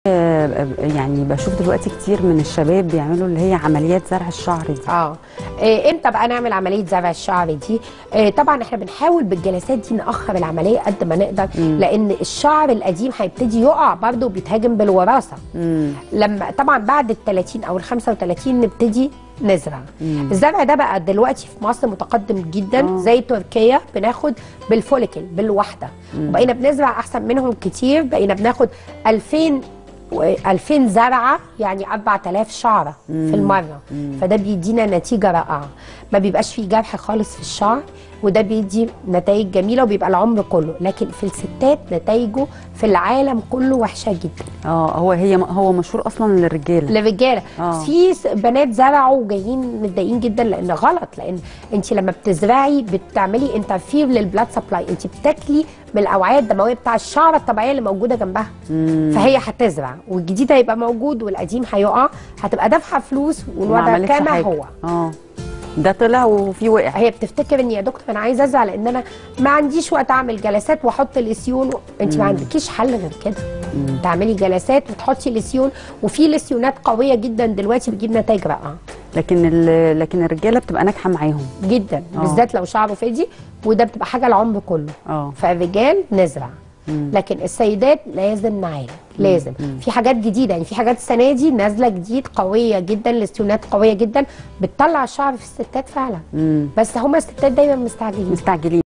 آه، يعني بشوف دلوقتي كتير من الشباب بيعملوا اللي هي عمليات زرع الشعر دي اه إيه، امتى بقى نعمل عمليه زرع الشعر دي إيه، طبعا احنا بنحاول بالجلسات دي ناخر العمليه قد ما نقدر لان الشعر القديم هيبتدي يقع برضه وبيتهاجم بالوراثه مم. لما طبعا بعد ال 30 او ال 35 نبتدي نزرع الزرع ده بقى دلوقتي في مصر متقدم جدا آه. زي تركيا بناخد بالفوليكل بالوحده وبقينا بنزرع احسن منهم كتير بقينا بناخد 2000 و 2000 زرعه يعني 4000 شعره في المره فده بيدينا نتيجه رائعه ما بيبقاش فيه جرح خالص في الشعر وده بيدي نتائج جميله وبيبقى العمر كله لكن في الستات نتائجه في العالم كله وحشه جدا اه هو هي هو مشهور اصلا للرجاله للرجاله آه. في س- بنات زرعوا وجايين متضايقين جدا لان غلط لان انت لما بتزرعي بتعملي انترفير للبلاد سبلاي انت بتاكلي من الاوعيه الدمويه بتاع الشعره الطبيعيه اللي موجوده جنبها فهي هتزرع والجديد هيبقى موجود والقديم هيقع هتبقى دافعه فلوس وما والوضع عملتش كما حاجة. هو اه ده طلع وفي وقع هي بتفتكر ان يا دكتور انا عايزه ازرع لان انا ما عنديش وقت اعمل جلسات واحط الاسيون انت ما عندكيش حل غير كده تعملي جلسات وتحطي الاسيون وفي لسيونات قويه جدا دلوقتي بتجيب نتائج رائعه لكن ال- لكن الرجاله بتبقى ناجحه معاهم جدا آه. بالذات لو شعره فدي وده بتبقى حاجه العمر كله اه فالرجال نزرع لكن السيدات لازم نعالج لازم في حاجات جديده يعني في حاجات السنه دي نازله جديد قويه جدا الاستيونات قويه جدا بتطلع الشعر في الستات فعلا مم. بس هما الستات دايما مستعجلين مستعجلين